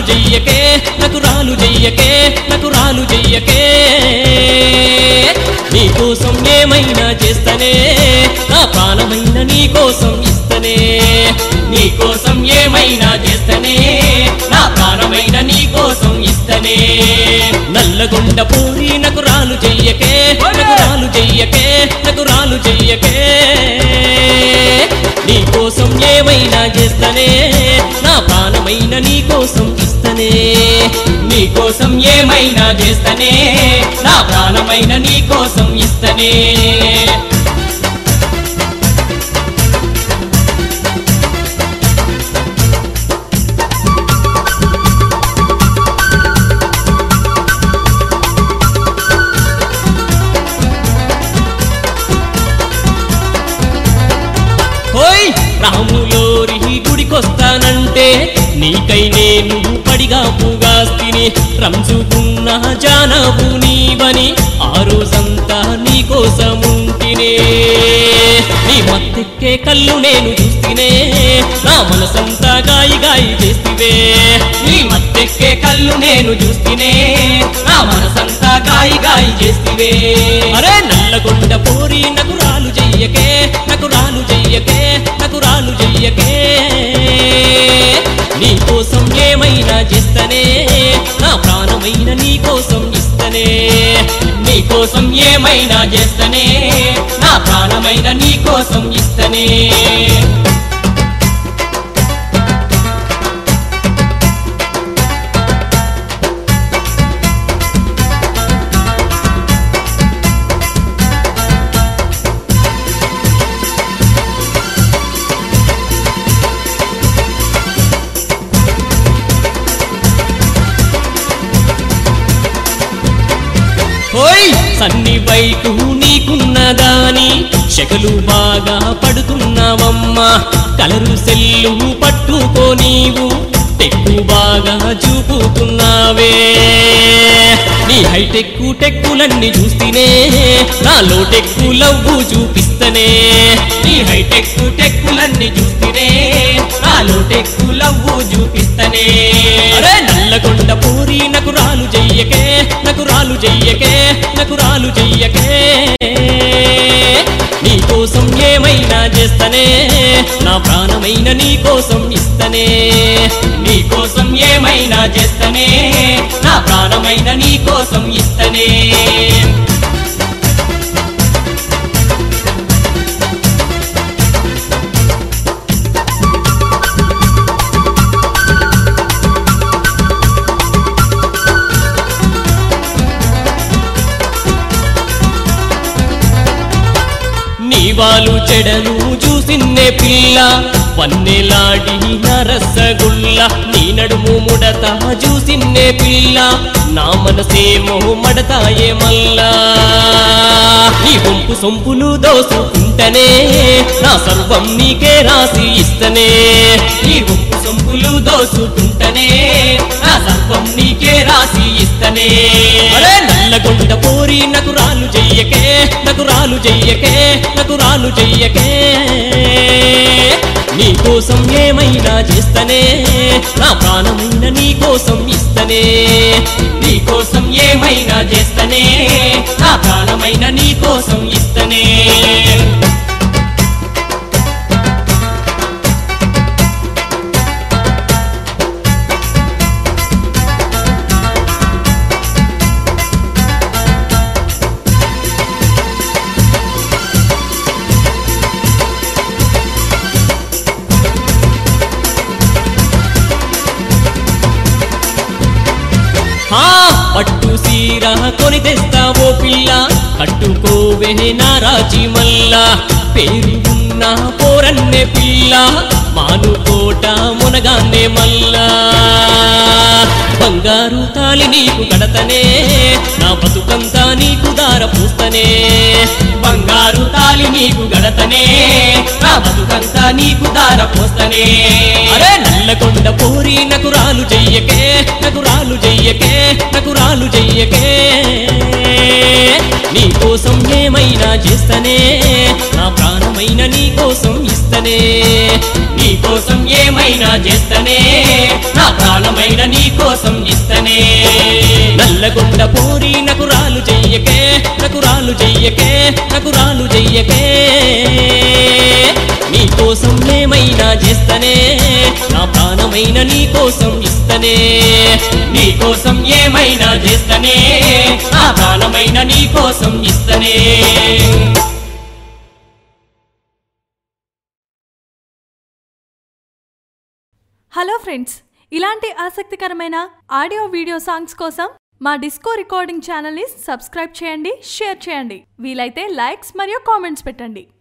చెయ్యకే నాకు రాలు చెయ్యకే నాకు రాలు చెయ్యకే నీ కోసం ఏమైనా చేస్తనే నా ప్రాణమైన నీ కోసం ఇస్తనే నీ కోసం ఏమైనా చేస్తనే నా ప్రాణమైన నీ కోసం ఇస్తనే నల్లగొండ పూరి నాకు రాలు చెయ్యకే నాకు రాలు చెయ్యకే నాకు రాలు చెయ్యకే నీ కోసం ఏమైనా చేస్తనే నా ప్రాణమైన నీ కోసం ఇస్తనే నీ కోసం ఏమైనా చేస్తనే నా ప్రాణమైన నీ కోసం ఇస్తనే హోయ్ రాములోరి గుడికొస్తానంటే నీకై నేను పడిగా పుగాస్తిని రంజుకున్న జానవు నీవని ఆ రోజంతా నీ కోసముంటినే నీ మత్తెక్కే కళ్ళు నేను చూస్తేనే నా మనసంతా గాయి గాయి చేస్తివే నీ మత్తెక్కే కళ్ళు నేను చూస్తేనే నా మనసంతా గాయి గాయి చేస్తివే అరే నల్లగొండ పోరి నాకు రాలు చెయ్యకే నాకు రాలు చెయ్యకే నాకు రాలు చెయ్యకే నీ కోసం ఏమైనా చేస్తనే నా ప్రాణమైన నీ కోసం ఇస్తనే నీ కోసం ఏమైనా చేస్తనే నా ప్రాణమైన నీ కోసం ఇస్తనే హోయ్ సన్ని బైకు నీకున్నదాని శకలు బాగా పడుతున్నావమ్మా కలరు సెల్లు పట్టుకో నీవు టెక్కు బాగా చూపుతున్నావే నీ హైటెక్కు టెక్కులన్నీ చూస్తేనే నాలో టెక్కు లవ్వు చూపిస్తనే నీ హైటెక్కు టెక్కులన్నీ చూస్తేనే నాలో టెక్కు లవ్వు చూపిస్తనే అరే నల్లగొండ పూరి నాకు రాలు చెయ్యకే నాకు రాలు చెయ్యకే నాకు రాలు చెయ్యకే నీ కోసం ఏమైనా చేస్తనే నా ప్రాణమైన నీ కోసం ఇస్తనే నీ కోసం ఏమైనా చేస్తనే నా ప్రాణమైన నీ కోసం ఇస్తనే నీవాలు చెడను చూసిన్నే పిల్ల వన్నెలాడి నరసగుల్ల నీ నడుము ముడత చూసిన్నే పిల్ల నా మనసేమో మడతాయే మల్లా నీ వంపు సొంపులు దోసుకుంటనే నా సర్వం నీకే రాసి ఇస్తనే నీ వంపు సొంపులు దోసుకుంటనే నా సర్వం నీకే రాసి ఇస్తనే అరే నల్లగొండ పోరి నాకు రాలు చెయ్యకే నాకు రాలు చెయ్యకే నాకు రాలు చెయ్యకే నీ కోసం ఏమైనా చేస్తనే నా ప్రాణమైన నీ కోసం ఇస్తనే నీ కోసం ఏమైనా చేస్తనే నా ప్రాణమైన నీ కోసం ఇస్తనే ఆ పట్టు సీర కొని తెస్తావో పిల్ల కట్టుకోవే నారాజీ మల్లా పేరు ఉన్న పోరన్నే పిల్ల మానుకోట మునగాన్నే మల్లా బంగారు తాలి నీకు కడతనే నా బతుకంతా నీకు దార పూస్తనే బంగారు తాలి నీకు గడతనే నా బతుకంతా నీకు దార పోస్తనే అరే నల్లకొండ పోరి నాకు రాలు చెయ్యకే నాకు రాలు చెయ్యకే నాకు రాలు చెయ్యకే నీ కోసం ఏమైనా చేస్తనే నా ప్రాణమైన నీ కోసం ఇస్తా ఇస్తనే నీ కోసం ఏమైనా చేస్తనే నా ప్రాణమైన నీ కోసం ఇస్తనే నల్లగొండ పోరి నకురాలు చెయ్యకే నకురాలు చెయ్యకే నకురాలు చెయ్యకే నీ కోసం ఏమైనా చేస్తనే నా ప్రాణమైన నీ కోసం ఇస్తనే నీ కోసం ఏమైనా చేస్తనే నా ప్రాణమైన నీ కోసం ఇస్తనే హలో ఫ్రెండ్స్ ఇలాంటి ఆసక్తికరమైన ఆడియో వీడియో సాంగ్స్ కోసం మా డిస్కో రికార్డింగ్ ఛానల్ని సబ్స్క్రైబ్ చేయండి షేర్ చేయండి వీలైతే లైక్స్ మరియు కామెంట్స్ పెట్టండి